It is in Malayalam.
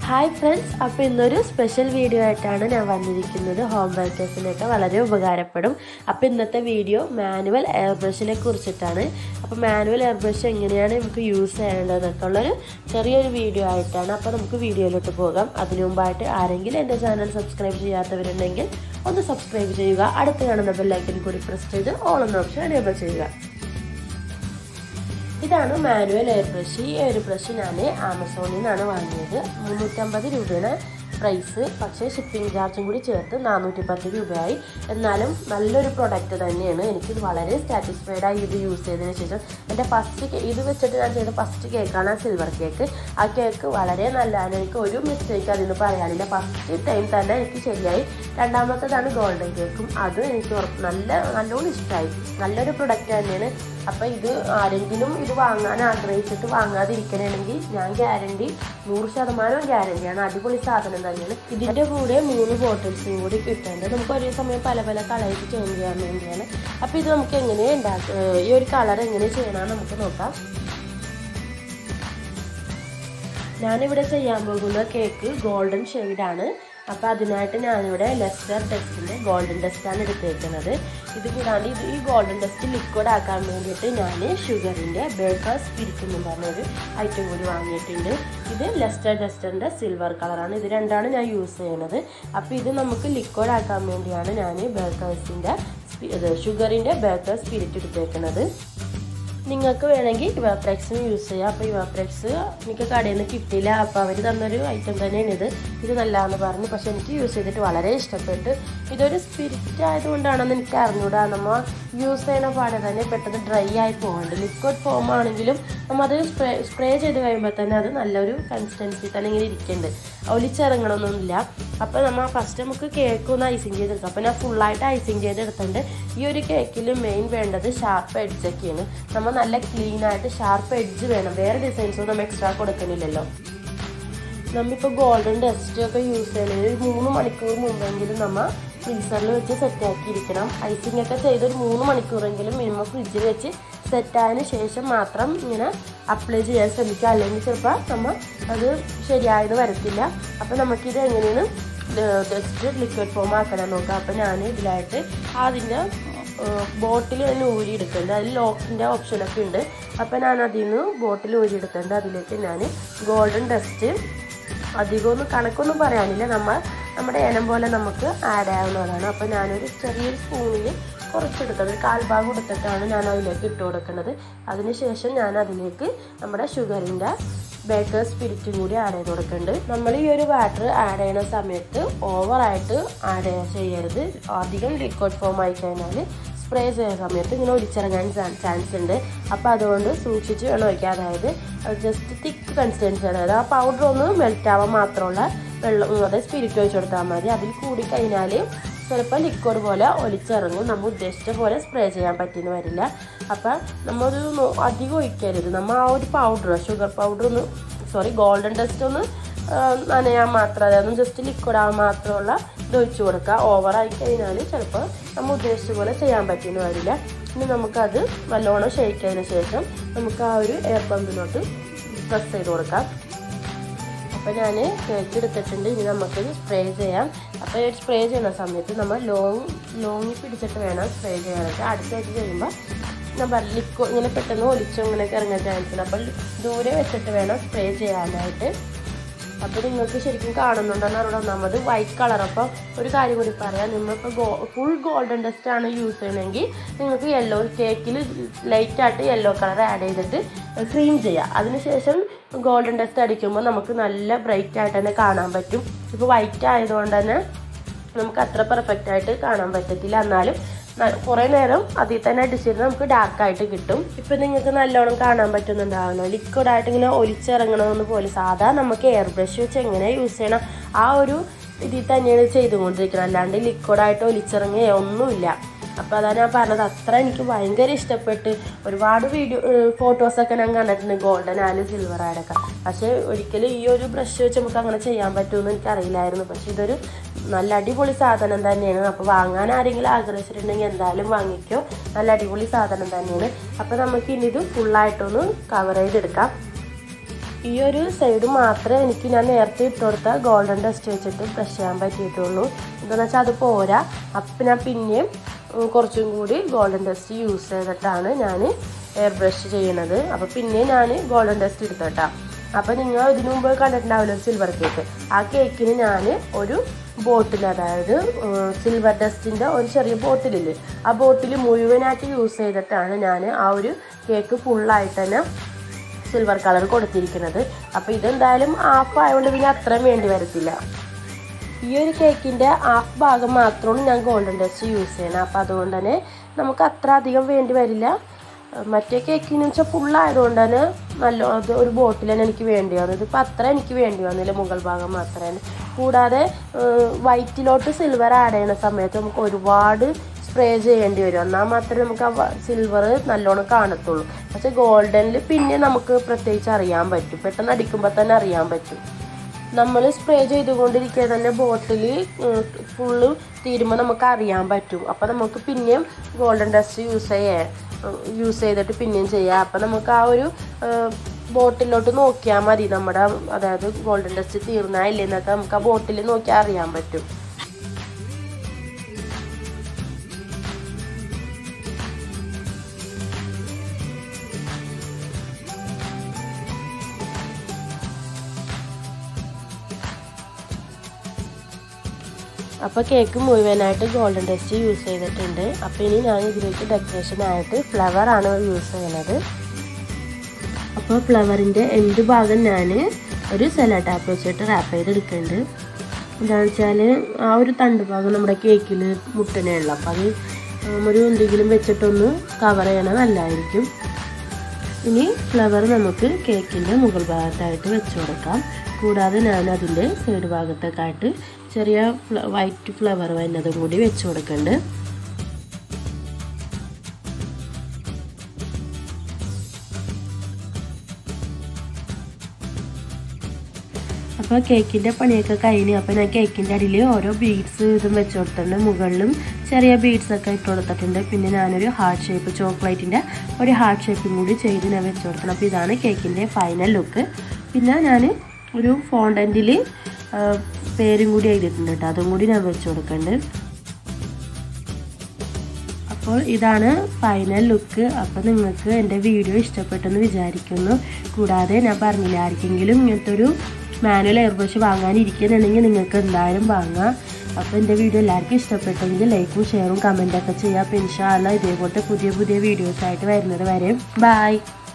ഹായ് ഫ്രണ്ട്സ് അപ്പോൾ ഇന്നൊരു സ്പെഷ്യൽ വീഡിയോ ആയിട്ടാണ് ഞാൻ വന്നിരിക്കുന്നത് ഹോം വർക്കേഴ്സിനൊക്കെ വളരെ ഉപകാരപ്പെടും അപ്പോൾ ഇന്നത്തെ വീഡിയോ മാനുവൽ എയർ ബ്രഷിനെ കുറിച്ചിട്ടാണ് അപ്പോൾ മാനുവൽ എയർ ബ്രഷ് എങ്ങനെയാണ് നമുക്ക് യൂസ് ചെയ്യേണ്ടതെന്നൊക്കെ ഉള്ളൊരു ചെറിയൊരു വീഡിയോ ആയിട്ടാണ് അപ്പോൾ നമുക്ക് വീഡിയോയിലോട്ട് പോകാം അതിനു മുമ്പായിട്ട് ആരെങ്കിലും എൻ്റെ ചാനൽ സബ്സ്ക്രൈബ് ചെയ്യാത്തവരുണ്ടെങ്കിൽ ഒന്ന് സബ്സ്ക്രൈബ് ചെയ്യുക അടുത്ത് കാണുന്ന ബെല്ലൈക്കൻ കൂടി പ്രസ് ചെയ്ത് ഓൾ എന്ന ഓപ്ഷൻ എനേബിൾ ചെയ്യുക ഇതാണ് മാനുവൽ എയർ ബ്രഷ് ഈ എയർ ബ്രഷ് ഞാൻ ആമസോണിൽ നിന്നാണ് വാങ്ങിയത് മുന്നൂറ്റമ്പത് രൂപയാണ് പ്രൈസ് പക്ഷേ ഷിപ്പിംഗ് ചാർജും കൂടി ചേർത്ത് നാനൂറ്റി പത്ത് രൂപയായി എന്നാലും നല്ലൊരു പ്രൊഡക്റ്റ് തന്നെയാണ് എനിക്ക് വളരെ സാറ്റിസ്ഫൈഡ് ആയി ഇത് യൂസ് ചെയ്തതിന് ശേഷം എൻ്റെ ഫസ്റ്റ് ഇത് വെച്ചിട്ട് ഞാൻ ചെയ്ത ഫസ്റ്റ് കേക്കാണ് ആ സിൽവർ കേക്ക് ആ കേക്ക് വളരെ നല്ലതാണ് എനിക്ക് ഒരു മിസ്റ്റേക്ക് അതിന് പറയാനില്ല ഫസ്റ്റ് ടൈം തന്നെ എനിക്ക് ശരിയായി രണ്ടാമത്തേതാണ് ഗോൾഡൻ കേക്കും അതും എനിക്ക് ഉറപ്പ് നല്ല നല്ലോണം ഇഷ്ടമായി നല്ലൊരു പ്രൊഡക്റ്റ് തന്നെയാണ് അപ്പം ഇത് ആരെങ്കിലും ഇത് വാങ്ങാൻ ആഗ്രഹിച്ചിട്ട് വാങ്ങാതിരിക്കണമെങ്കിൽ ഞാൻ ഗ്യാരണ്ടി നൂറ് ശതമാനം ഗ്യാരണ്ടിയാണ് അടിപൊളി സാധനം തന്നെയാണ് ഇതിൻ്റെ കൂടെ മൂന്ന് ബോട്ടിൽസും കൂടി കിട്ടുന്നുണ്ട് നമുക്ക് ഒരേ സമയം പല പല കളേഴ്സ് ചേഞ്ച് ചെയ്യാൻ വേണ്ടിയാണ് അപ്പോൾ ഇത് നമുക്ക് എങ്ങനെ ഉണ്ടാക്കുക ഈ ഒരു കളർ എങ്ങനെ ചെയ്യണമെന്ന് നമുക്ക് നോക്കാം ഞാനിവിടെ ചെയ്യാൻ പോകുന്ന കേക്ക് ഗോൾഡൻ ഷെയ്ഡാണ് അപ്പോൾ അതിനായിട്ട് ഞാനിവിടെ ലെസ്റ്റർ ടെസ്റ്റിൻ്റെ ഗോൾഡൻ ടെസ്റ്റാണ് എടുത്തേക്കുന്നത് ഇത് കൂടാണ്ട് ഇത് ഈ ഗോൾഡൻ ടെസ്റ്റ് ലിക്വിഡ് ആക്കാൻ വേണ്ടിയിട്ട് ഞാൻ ഷുഗറിൻ്റെ ബേക്കർ സ്പിരിറ്റ് എന്ന് പറഞ്ഞൊരു ഐറ്റം കൂടി വാങ്ങിയിട്ടുണ്ട് ഇത് ലെസ്റ്റർ ടെസ്റ്ററിൻ്റെ സിൽവർ കളറാണ് ഇത് രണ്ടാണ് ഞാൻ യൂസ് ചെയ്യുന്നത് അപ്പോൾ ഇത് നമുക്ക് ലിക്വിഡ് ആക്കാൻ വേണ്ടിയാണ് ഞാൻ ബേക്കേഴ്സിൻ്റെ ഇത് ഷുഗറിൻ്റെ ബേക്കർ സ്പിരിറ്റ് എടുത്തേക്കുന്നത് നിങ്ങൾക്ക് വേണമെങ്കിൽ ഇവാപ്രെക്സും യൂസ് ചെയ്യാം അപ്പോൾ ഇവാപ്രെക്സ് എനിക്ക് കടയിൽ നിന്ന് കിട്ടിയില്ല അപ്പോൾ അവർ തന്നൊരു ഐറ്റം തന്നെയാണ് ഇത് ഇത് നല്ലതാണെന്ന് പറഞ്ഞു പക്ഷെ എനിക്ക് യൂസ് ചെയ്തിട്ട് വളരെ ഇഷ്ടപ്പെട്ടു ഇതൊരു സ്പിരിറ്റ് ആയതുകൊണ്ടാണെന്ന് എനിക്ക് അറിഞ്ഞൂടാ നമ്മൾ യൂസ് ചെയ്യുന്ന പാടെ തന്നെ പെട്ടെന്ന് ഡ്രൈ ആയി പോകുന്നുണ്ട് ലിക്വിഡ് ഫോം ആണെങ്കിലും നമ്മൾ അത് സ്പ്രേ സ്പ്രേ ചെയ്ത് കഴിയുമ്പോൾ തന്നെ അത് നല്ലൊരു കൺസിസ്റ്റൻസി തന്നെ ഇങ്ങനെ ഇരിക്കുന്നുണ്ട് ഒലിച്ചിറങ്ങണമെന്നൊന്നുമില്ല അപ്പോൾ നമ്മൾ ഫസ്റ്റ് നമുക്ക് കേക്ക് ഒന്ന് ഐസിങ് ചെയ്തെടുക്കാം അപ്പോൾ ഞാൻ ഫുള്ളായിട്ട് ഐസിങ് ചെയ്തെടുത്തിട്ടുണ്ട് ഈ ഒരു കേക്കിൽ മെയിൻ വേണ്ടത് ഷാർപ്പ് എഡ്ജൊക്കെയാണ് നമ്മൾ നല്ല ക്ലീൻ ആയിട്ട് ഷാർപ്പ് എഡ്ജ് വേണം വേറെ ഡിസൈൻസൊന്നും നമ്മൾ എക്സ്ട്രാ കൊടുക്കുന്നില്ലല്ലോ നമ്മളിപ്പോൾ ഗോൾഡൻ ഡസ്റ്റ് ഒക്കെ യൂസ് ചെയ്യുന്നത് ഒരു മൂന്ന് മണിക്കൂർ മുമ്പെങ്കിലും നമ്മൾ ഫ്രീസറിൽ വെച്ച് സെറ്റാക്കി ഇരിക്കണം ഐസിങ് ഒക്കെ ചെയ്ത് ഒരു മൂന്ന് മണിക്കൂറെങ്കിലും മിനിമം ഫ്രിഡ്ജിൽ വെച്ച് സെറ്റായതിന് ശേഷം മാത്രം ഇങ്ങനെ അപ്ലൈ ചെയ്യാൻ ശ്രമിക്കുക അല്ലെങ്കിൽ ചിലപ്പോൾ നമ്മൾ അത് ശരിയായത് വരത്തില്ല അപ്പോൾ നമുക്കിത് എങ്ങനെയാണ് ജസ്റ്റ് ലിക്വിഡ് ഫോം ആക്കണം നോക്കാം അപ്പോൾ ഞാൻ ഇതിലായിട്ട് അതിൻ്റെ ബോട്ടിൽ തന്നെ ഊരി എടുക്കുന്നുണ്ട് അതിൽ ലോക്കിൻ്റെ ഓപ്ഷനൊക്കെ ഉണ്ട് അപ്പോൾ ഞാൻ അതിൽ നിന്ന് ബോട്ടിൽ ഊരി എടുക്കുന്നുണ്ട് അതിലേക്ക് ഞാൻ ഗോൾഡൻ ഡസ്റ്റ് അധികമൊന്നും കണക്കൊന്നും പറയാനില്ല നമ്മൾ നമ്മുടെ ഇനം പോലെ നമുക്ക് ആഡ് ആവുന്നതാണ് അപ്പോൾ ഞാനൊരു ചെറിയൊരു സ്പൂണിൽ കുറച്ചെടുത്തത് ഒരു കാൽഭാഗം എടുത്തിട്ടാണ് ഞാൻ അതിലേക്ക് ഇട്ട് കൊടുക്കുന്നത് അതിനുശേഷം ഞാൻ അതിലേക്ക് നമ്മുടെ ഷുഗറിൻ്റെ ബേക്കർ സ്പിരിറ്റും കൂടി ആഡ് ചെയ്ത് കൊടുക്കുന്നുണ്ട് നമ്മൾ ഈ ഒരു വാട്ടർ ആഡ് ചെയ്യുന്ന സമയത്ത് ഓവറായിട്ട് ആഡ് ചെയ്യരുത് അധികം ലിക്വിഡ് ഫോം ആയി കഴിഞ്ഞാൽ സ്പ്രേ ചെയ്യുന്ന സമയത്ത് ഇങ്ങനെ ഒലിച്ചിറങ്ങാൻ ചാൻസ് ഉണ്ട് അപ്പോൾ അതുകൊണ്ട് സൂക്ഷിച്ച് വേണം ഒഴിക്കുക അതായത് ജസ്റ്റ് തിക്ക് കൺസിസ്റ്റൻസി അതായത് ആ പൗഡർ ഒന്ന് മെൽറ്റ് ആവാൻ മാത്രമുള്ള വെള്ളം അതായത് സ്പിരിറ്റ് ഒഴിച്ച് കൊടുത്താൽ മതി അതിൽ കൂടി കഴിഞ്ഞാൽ ചിലപ്പോൾ ലിക്വിഡ് പോലെ ഒലിച്ചിറങ്ങും നമ്മൾ ഉദ്ദേശിച്ച പോലെ സ്പ്രേ ചെയ്യാൻ പറ്റിയെന്ന് വരില്ല അപ്പം നമ്മളൊരു അധികം ഒഴിക്കരുത് നമ്മൾ ആ ഒരു പൗഡർ ഷുഗർ പൗഡർ ഒന്ന് സോറി ഗോൾഡൻ ഡസ്റ്റ് ഒന്ന് നനയാൻ മാത്രം അതായത് ജസ്റ്റ് ലിക്വിഡ് ആവാൻ മാത്രമുള്ള ഇത് ഒഴിച്ചു കൊടുക്കുക ഓവറായി കഴിഞ്ഞാൽ ചിലപ്പോൾ നമ്മൾ ഉദ്ദേശിച്ച പോലെ ചെയ്യാൻ പറ്റിയെന്ന് വരില്ല ഇനി നമുക്കത് നല്ലോണം ഷെയ്ക്കതിന് ശേഷം നമുക്ക് ആ ഒരു എയർ പമ്പിലോട്ട് പ്രസ് ചെയ്ത് കൊടുക്കാം അപ്പോൾ ഞാൻ കേക്ക് എടുത്തിട്ടുണ്ട് ഇനി നമുക്ക് സ്പ്രേ ചെയ്യാം അപ്പോൾ ഈ സ്പ്രേ ചെയ്യുന്ന സമയത്ത് നമ്മൾ ലോങ് ലോങ്ങി പിടിച്ചിട്ട് വേണം സ്പ്രേ ചെയ്യാനായിട്ട് അടുത്തേക്ക് ചെയ്യുമ്പോൾ നമ്മൾ ലിക്വ ഇങ്ങനെ പെട്ടെന്ന് ഒലിച്ചു ഇങ്ങനെയൊക്കെ ഇറങ്ങാൻ ചാൻസ് ഉണ്ട് അപ്പോൾ ദൂരെ വെച്ചിട്ട് വേണം സ്പ്രേ ചെയ്യാനായിട്ട് അപ്പോൾ നിങ്ങൾക്ക് ശരിക്കും കാണുന്നുണ്ടെന്ന് അറിയണം ഒന്നാമത് വൈറ്റ് കളർ അപ്പോൾ ഒരു കാര്യം കൂടി പറയാം നിങ്ങളിപ്പോൾ ഗോ ഫുൾ ഗോൾഡൻ ഡസ്റ്റ് ആണ് യൂസ് ചെയ്യണമെങ്കിൽ നിങ്ങൾക്ക് യെല്ലോ കേക്കിൽ ലൈറ്റായിട്ട് യെല്ലോ കളർ ആഡ് ചെയ്തിട്ട് ക്രീം ചെയ്യുക അതിനുശേഷം ഗോൾഡൻ ഡസ്റ്റ് അടിക്കുമ്പോൾ നമുക്ക് നല്ല ബ്രൈറ്റ് ആയിട്ട് തന്നെ കാണാൻ പറ്റും ഇപ്പോൾ വൈറ്റ് ആയതുകൊണ്ട് തന്നെ നമുക്ക് അത്ര പെർഫെക്റ്റ് ആയിട്ട് കാണാൻ പറ്റത്തില്ല എന്നാലും കുറേ നേരം അതിൽ തന്നെ അടിച്ചിരുന്ന് നമുക്ക് ഡാർക്കായിട്ട് കിട്ടും ഇപ്പം നിങ്ങൾക്ക് നല്ലോണം കാണാൻ പറ്റുന്നുണ്ടാവുന്നു ലിക്വിഡായിട്ട് ഇങ്ങനെ ഒലിച്ചിറങ്ങണമെന്ന് പോലെ സാധാ നമുക്ക് എയർ ബ്രഷ് വെച്ച് എങ്ങനെ യൂസ് ചെയ്യണം ആ ഒരു ഇതിൽ തന്നെയാണ് ചെയ്തുകൊണ്ടിരിക്കുന്നത് അല്ലാണ്ട് ലിക്വിഡായിട്ട് ഒലിച്ചിറങ്ങുകയോ ഒന്നുമില്ല അപ്പോൾ അതാണ് ഞാൻ പറഞ്ഞത് അത്ര എനിക്ക് ഭയങ്കര ഇഷ്ടപ്പെട്ട് ഒരുപാട് വീഡിയോ ഫോട്ടോസൊക്കെ ഞാൻ കണ്ടിട്ടുണ്ട് ഗോൾഡൻ ആയാലും സിൽവർ ആയാലൊക്കെ പക്ഷേ ഒരിക്കലും ഈ ഒരു ബ്രഷ് വെച്ച് നമുക്ക് അങ്ങനെ ചെയ്യാൻ പറ്റുമെന്ന് എനിക്കറിയില്ലായിരുന്നു പക്ഷേ ഇതൊരു നല്ല അടിപൊളി സാധനം തന്നെയാണ് അപ്പോൾ വാങ്ങാൻ ആരെങ്കിലും ആഗ്രഹിച്ചിട്ടുണ്ടെങ്കിൽ എന്തായാലും വാങ്ങിക്കോ നല്ല അടിപൊളി സാധനം തന്നെയാണ് അപ്പോൾ നമുക്ക് ഇനി ഇത് ഫുള്ളായിട്ടൊന്ന് കവർ ചെയ്തെടുക്കാം ഈ ഒരു സൈഡ് മാത്രമേ എനിക്ക് ഞാൻ നേരത്തെ ഇട്ട് കൊടുത്ത ഗോൾഡൻ ഡസ്റ്റ് വെച്ചിട്ട് ബ്രഷ് ചെയ്യാൻ പറ്റിയിട്ടുള്ളൂ എന്താണെന്ന് വെച്ചാൽ അത് പോരാ അപ്പം ഞാൻ പിന്നെയും ഉം, കുറച്ചും കൂടി ഗോൾഡൻ ഡസ്റ്റ് യൂസ് ചെയ്തിട്ടാണ് ഞാൻ എയർ ബ്രഷ് ചെയ്യണത് അപ്പോൾ പിന്നെ ഞാൻ ഗോൾഡൻ ഡസ്റ്റ് എടുത്തോട്ടാ അപ്പോൾ നിങ്ങൾ ഇതിനു മുമ്പ് കണ്ടിട്ടുണ്ടാവില്ല ഒരു സിൽവർ കേക്ക് ആ കേക്കിന് ഞാൻ ഒരു ബോട്ടിൽ അതായത് സിൽവർ ഡസ്റ്റിൻ്റെ ഒരു ചെറിയ ബോട്ടിലില്ലേ ആ ബോട്ടിൽ മുഴുവനായിട്ട് യൂസ് ചെയ്തിട്ടാണ് ഞാൻ ആ ഒരു കേക്ക് ഫുള്ളായിട്ട് തന്നെ സിൽവർ കളർ കൊടുത്തിരിക്കുന്നത് അപ്പോൾ ഇതെന്തായാലും ഹാഫ് ആയതുകൊണ്ട് പിന്നെ അത്രയും വേണ്ടി വരത്തില്ല ഈ ഒരു കേക്കിൻ്റെ ഹാഫ് ഭാഗം മാത്രമാണ് ഞാൻ ഗോൾഡൻ ഡസ്റ്റ് യൂസ് ചെയ്യണം അപ്പോൾ അതുകൊണ്ട് തന്നെ നമുക്ക് അത്ര അധികം വേണ്ടി വരില്ല അഹ് മറ്റേ കേക്കിന് വെച്ചാൽ ഫുള്ളായതുകൊണ്ട് തന്നെ നല്ല അത് ഒരു ബോട്ടിൽ തന്നെ എനിക്ക് വേണ്ടി വന്നത് ഇതിപ്പോൾ അത്ര എനിക്ക് വേണ്ടി വന്നില്ല മുകൾ ഭാഗം മാത്രമേ കൂടാതെ വൈറ്റിലോട്ട് സിൽവർ ആഡ് ചെയ്യുന്ന സമയത്ത് നമുക്ക് ഒരുപാട് സ്പ്രേ ചെയ്യേണ്ടി വരും എന്നാൽ മാത്രമേ നമുക്ക് ആ സിൽവർ നല്ലോണം കാണത്തുള്ളൂ പക്ഷേ ഗോൾഡനിൽ പിന്നെ നമുക്ക് പ്രത്യേകിച്ച് അറിയാൻ പറ്റും പെട്ടെന്ന് അടിക്കുമ്പോൾ തന്നെ അറിയാൻ പറ്റും നമ്മൾ സ്പ്രേ ചെയ്തുകൊണ്ടിരിക്കുക തന്നെ ബോട്ടിൽ ഫുള്ള് തീരുമ്പോൾ നമുക്ക് അറിയാൻ പറ്റും അപ്പോൾ നമുക്ക് പിന്നെയും ഗോൾഡൻ ഡസ്റ്റ് യൂസ് ചെയ്യേ യൂസ് ചെയ്തിട്ട് പിന്നെയും ചെയ്യാം അപ്പം നമുക്ക് ആ ഒരു ബോട്ടിലോട്ട് നോക്കിയാൽ മതി നമ്മുടെ അതായത് ഗോൾഡൻ ഡസ്റ്റ് തീർന്നാ ഇല്ലെന്നൊക്കെ നമുക്ക് ആ ബോട്ടിൽ നോക്കിയാൽ അറിയാൻ പറ്റും അപ്പോൾ കേക്ക് മുഴുവനായിട്ട് ഗോൾഡൻ ഡസ്റ്റ് യൂസ് ചെയ്തിട്ടുണ്ട് അപ്പോൾ ഇനി ഞാൻ ഇതിലേക്ക് ഡെക്കറേഷനായിട്ട് ഫ്ലവറാണ് യൂസ് ചെയ്യുന്നത് അപ്പോൾ ഫ്ലവറിൻ്റെ എൻഡ് ഭാഗം ഞാൻ ഒരു സെല ടാപ്പ് വെച്ചിട്ട് റാപ്പ് ചെയ്തെടുക്കുന്നുണ്ട് എന്താണെന്ന് വെച്ചാൽ ആ ഒരു തണ്ട് ഭാഗം നമ്മുടെ കേക്കിൽ മുട്ടനെ ഉള്ളു അപ്പോൾ അത് ഒരു എന്തെങ്കിലും വെച്ചിട്ടൊന്ന് കവർ ചെയ്യണത് നല്ലതായിരിക്കും ഇനി ഫ്ലവർ നമുക്ക് കേക്കിൻ്റെ മുകൾ ഭാഗത്തായിട്ട് വെച്ച് കൊടുക്കാം കൂടാതെ ഞാൻ അതിൻ്റെ സൈഡ് ഭാഗത്തൊക്കെയായിട്ട് ചെറിയ വൈറ്റ് ഫ്ലവർ വരുന്നതും കൂടി വെച്ച് കൊടുക്കുന്നുണ്ട് അപ്പോൾ കേക്കിൻ്റെ പണിയൊക്കെ കഴിഞ്ഞ് അപ്പോൾ ഞാൻ കേക്കിൻ്റെ അടിയിൽ ഓരോ ബീഡ്സ് ഇതും വെച്ച് കൊടുത്തിട്ടുണ്ട് മുകളിലും ചെറിയ ബീഡ്സ് ഒക്കെ ഇട്ട് കൊടുത്തിട്ടുണ്ട് പിന്നെ ഞാനൊരു ഹാർട്ട് ഷേപ്പ് ചോക്ലേറ്റിൻ്റെ ഒരു ഹാർട്ട് ഷേപ്പും കൂടി ചെയ്ത് ഞാൻ വെച്ച് കൊടുക്കണം അപ്പോൾ ഇതാണ് കേക്കിൻ്റെ ഫൈനൽ ലുക്ക് പിന്നെ ഞാൻ ഒരു ഫോണ്ടൻറ്റിൽ പേരും കൂടി എഴുതിയിട്ടുണ്ട് കേട്ടോ അതും കൂടി ഞാൻ വെച്ച് കൊടുക്കുന്നുണ്ട് അപ്പോൾ ഇതാണ് ഫൈനൽ ലുക്ക് അപ്പോൾ നിങ്ങൾക്ക് എൻ്റെ വീഡിയോ ഇഷ്ടപ്പെട്ടെന്ന് വിചാരിക്കുന്നു കൂടാതെ ഞാൻ പറഞ്ഞില്ല ആർക്കെങ്കിലും ഇങ്ങനത്തെ ഒരു മാനുവൽ എയർ ബ്രഷ് വാങ്ങാനിരിക്കുന്നുണ്ടെങ്കിൽ നിങ്ങൾക്ക് എന്തായാലും വാങ്ങാം അപ്പോൾ എൻ്റെ വീഡിയോ എല്ലാവർക്കും ഇഷ്ടപ്പെട്ടെങ്കിൽ ലൈക്കും ഷെയറും കമൻറ്റൊക്കെ ചെയ്യുക അപ്പോൾ ഇൻഷാല്ല ഇതേപോലത്തെ പുതിയ പുതിയ വീഡിയോസായിട്ട് വരുന്നത് വരെ ബായ്